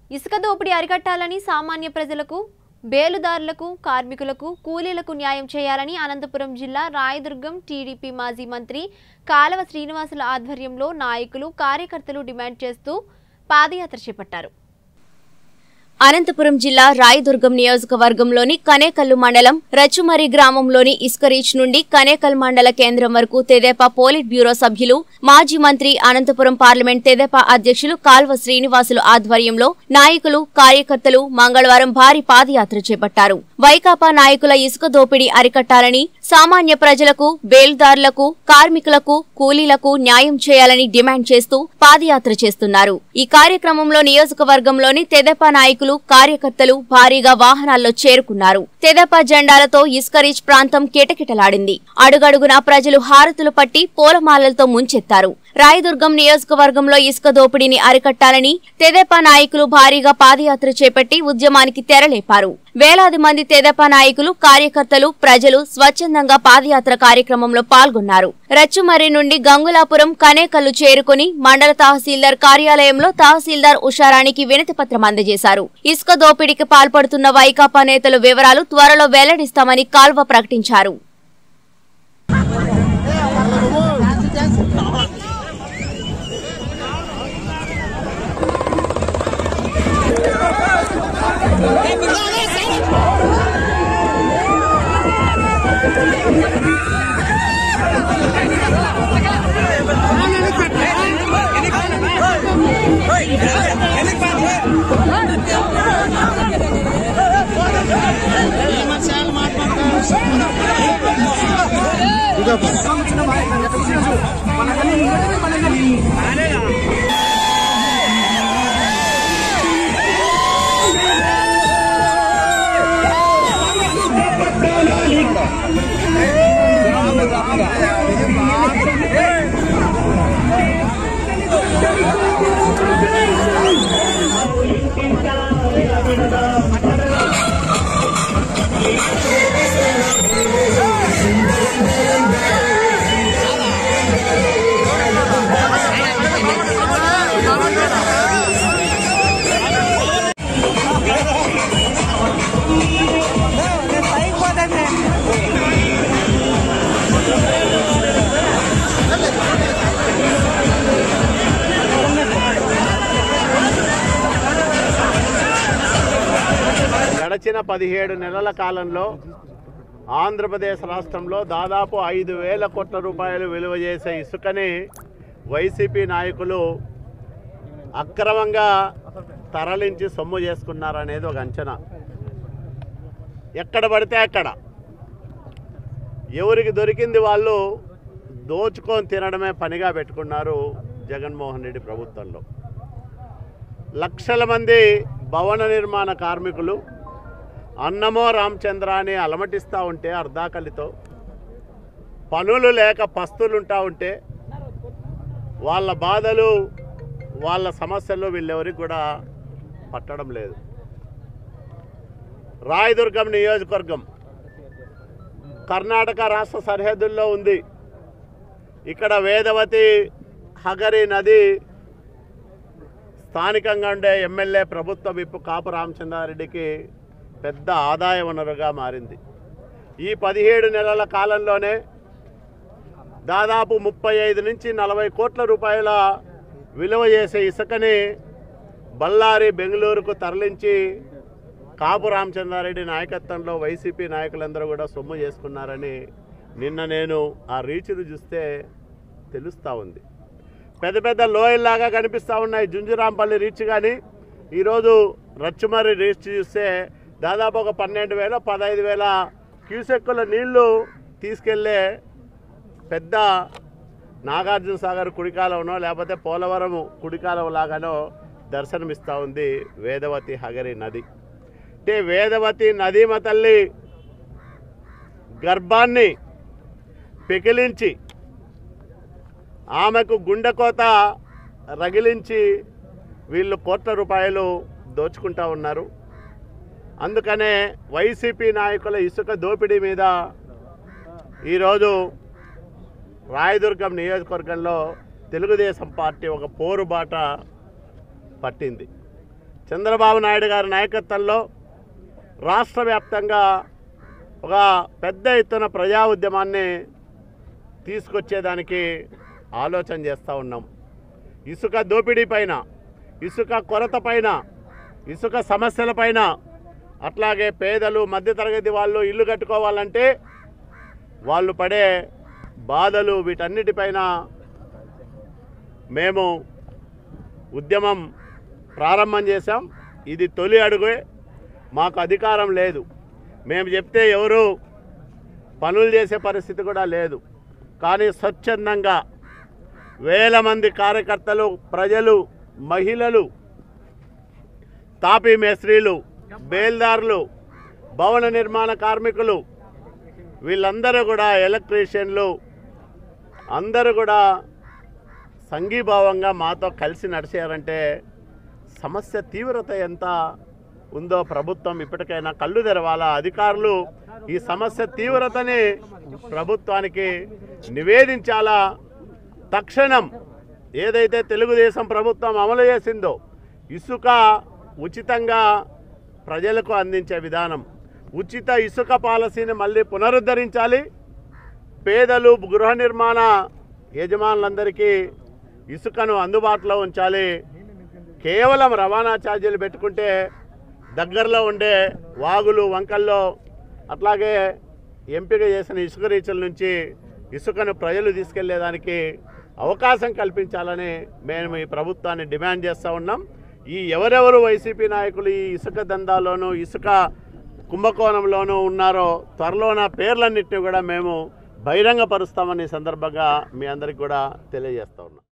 ఇసుక దోపిడీ అరికట్టాలని సామాన్య ప్రజలకు బేలుదారులకు కార్మికులకు కూలీలకు న్యాయం చేయాలని అనంతపురం జిల్లా రాయదుర్గం టీడీపీ మాజీ మంత్రి కాలవ శ్రీనివాసుల ఆధ్వర్యంలో నాయకులు కార్యకర్తలు డిమాండ్ చేస్తూ పాదయాత్ర చేపట్టారు అనంతపురం జిల్లా రాయదుర్గం నియోజకవర్గంలోని కనేకల్లు మండలం రచ్చుమరి గ్రామంలోని ఇసుక రీచ్ నుండి కనేకల్ మండల కేంద్రం వరకు తెదేపా పోలిట్ బ్యూరో సభ్యులు మాజీ మంత్రి అనంతపురం పార్లమెంట్ తెదేపా అధ్యక్షులు కాల్వ శ్రీనివాసులు ఆధ్వర్యంలో నాయకులు కార్యకర్తలు మంగళవారం భారీ పాదయాత్ర చేపట్టారు వైకాపా నాయకుల ఇసుక దోపిడీ అరికట్టాలని సామాన్య ప్రజలకు బేల్దారులకు కార్మికులకు కూలీలకు న్యాయం చేయాలని డిమాండ్ చేస్తూ పాదయాత్ర చేస్తున్నారు ఈ కార్యక్రమంలో నియోజకవర్గంలోని తెదేపా నాయకులు కార్యకర్తలు భారీగా వాహనాల్లో చేరుకున్నారు తెదేపా జెండాలతో ఇసుక రీచ్ ప్రాంతం కిటకిటలాడింది అడుగడుగున ప్రజలు హారతులు పట్టి పూలమాలలతో ముంచెత్తారు రాయదుర్గం నియోజకవర్గంలో ఇసుక దోపిడీని అరికట్టాలని తెదేపా నాయకులు భారీగా పాదయాత్ర చేపట్టి ఉద్యమానికి తెరలేపారు వేలాది మంది తెదేపా నాయకులు కార్యకర్తలు ప్రజలు స్వచ్ఛందంగా పాదయాత్ర కార్యక్రమంలో పాల్గొన్నారు రచ్చుమర్రి నుండి గంగులాపురం కనేకల్లు చేరుకుని మండల తహసీల్దార్ కార్యాలయంలో తహసీల్దార్ ఉషారాణికి వినతి పత్రం అందజేశారు ఇసుక దోపిడీకి పాల్పడుతున్న వైకాపా నేతల వివరాలు త్వరలో వెల్లడిస్తామని కాల్వ ప్రకటించారు గడచిన పదిహేడు నెలల కాలంలో ఆంధ్రప్రదేశ్ రాష్ట్రంలో దాదాపు ఐదు వేల కోట్ల రూపాయలు విలువ చేసే ఇసుకని వైసీపీ నాయకులు అక్రమంగా తరలించి సొమ్ము చేసుకున్నారనేది ఒక అంచనా ఎక్కడ పడితే అక్కడ ఎవరికి దొరికింది వాళ్ళు దోచుకొని తినడమే పనిగా పెట్టుకున్నారు జగన్మోహన్ రెడ్డి ప్రభుత్వంలో లక్షల మంది భవన నిర్మాణ కార్మికులు అన్నమో రామచంద్ర అని అలమటిస్తూ ఉంటే అర్ధాకలితో పనులు లేక పస్తులుంటా ఉంటే వాళ్ళ బాధలు వాళ్ళ సమస్యలు వీళ్ళెవరికి కూడా పట్టడం లేదు రాయదుర్గం నియోజకవర్గం కర్ణాటక రాష్ట్ర సరిహద్దుల్లో ఉంది ఇక్కడ వేదవతి హగరి నది స్థానికంగా ఉండే ఎమ్మెల్యే ప్రభుత్వ విప్పు కాపు రామచంద్రారెడ్డికి పెద్ద ఆదాయ వనరుగా మారింది ఈ పదిహేడు నెలల కాలంలోనే దాదాపు ముప్పై ఐదు నుంచి నలభై కోట్ల రూపాయల విలువ చేసే ఇసుకని బళ్ళారి బెంగళూరుకు తరలించి కాపు రామచంద్రారెడ్డి నాయకత్వంలో వైసీపీ నాయకులందరూ కూడా సొమ్ము చేసుకున్నారని నిన్న నేను ఆ రీచ్ను చూస్తే తెలుస్తూ ఉంది పెద్ద పెద్ద లోయల్లాగా కనిపిస్తూ ఉన్నాయి జుంజురాంపల్లి రీచ్ కానీ ఈరోజు రచ్చుమర్రి రీచ్ చూస్తే దాదాపు ఒక పన్నెండు వేల పదహైదు వేల క్యూసెక్కుల నీళ్లు తీసుకెళ్లే పెద్ద నాగార్జున సాగర్ కుడికాలంలో లేకపోతే పోలవరం కుడికాలం లాగానో దర్శనమిస్తూ ఉంది వేదవతి హగరి నది అంటే వేదవతి నదీమ తల్లి గర్భాన్ని పెకిలించి ఆమెకు గుండెకోత రగిలించి వీళ్ళు కోట్ల రూపాయలు దోచుకుంటా ఉన్నారు అందుకనే వైసీపీ నాయకుల ఇసుక దోపిడీ మీద ఈరోజు రాయదుర్గం నియోజకవర్గంలో తెలుగుదేశం పార్టీ ఒక పోరుబాట పట్టింది చంద్రబాబు నాయుడు గారి నాయకత్వంలో రాష్ట్ర వ్యాప్తంగా ఒక పెద్ద ఎత్తున ప్రజా ఉద్యమాన్ని తీసుకొచ్చేదానికి ఆలోచన చేస్తూ ఉన్నాం ఇసుక దోపిడీ పైన ఇసుక కొరత పైన ఇసుక సమస్యల పైన అట్లాగే పేదలు మధ్యతరగతి వాళ్ళు ఇల్లు కట్టుకోవాలంటే వాళ్ళు పడే బాధలు వీటన్నిటిపైన మేము ఉద్యమం ప్రారంభం చేశాం ఇది తొలి అడుగే మాకు అధికారం లేదు మేము చెప్తే ఎవరు పనులు చేసే పరిస్థితి కూడా లేదు కానీ స్వచ్ఛందంగా వేల మంది కార్యకర్తలు ప్రజలు మహిళలు తాపీ మేస్త్రీలు బేల్దారులు భవన నిర్మాణ కార్మికులు వీళ్ళందరూ కూడా ఎలక్ట్రీషియన్లు అందరూ కూడా సంఘీభావంగా మాతో కలిసి నడిచారంటే సమస్య తీవ్రత ఎంత ఉందో ప్రభుత్వం ఇప్పటికైనా కళ్ళు తెరవాలా అధికారులు ఈ సమస్య తీవ్రతని ప్రభుత్వానికి నివేదించాలా తక్షణం ఏదైతే తెలుగుదేశం ప్రభుత్వం అమలు చేసిందో ఇసుక ఉచితంగా ప్రజలకు అందించే విధానం ఉచిత ఇసుక పాలసీని మళ్ళీ పునరుద్ధరించాలి పేదలు గృహ నిర్మాణ యజమానులందరికీ ఇసుకను అందుబాటులో ఉంచాలి కేవలం రవాణా ఛార్జీలు పెట్టుకుంటే దగ్గరలో ఉండే వాగులు వంకల్లో అట్లాగే ఎంపిక చేసిన ఇసుక రీచుల నుంచి ఇసుకను ప్రజలు తీసుకెళ్లేదానికి అవకాశం కల్పించాలని మేము ఈ ప్రభుత్వాన్ని డిమాండ్ చేస్తూ ఉన్నాం ఈ ఎవరెవరు వైసీపీ నాయకులు ఈ ఇసుక దందాలోనూ ఇసుక కుంభకోణంలోనూ ఉన్నారో త్వరలో నా పేర్లన్నింటినీ కూడా మేము బహిరంగపరుస్తామని ఈ సందర్భంగా మీ అందరికి కూడా తెలియజేస్తా ఉన్నాం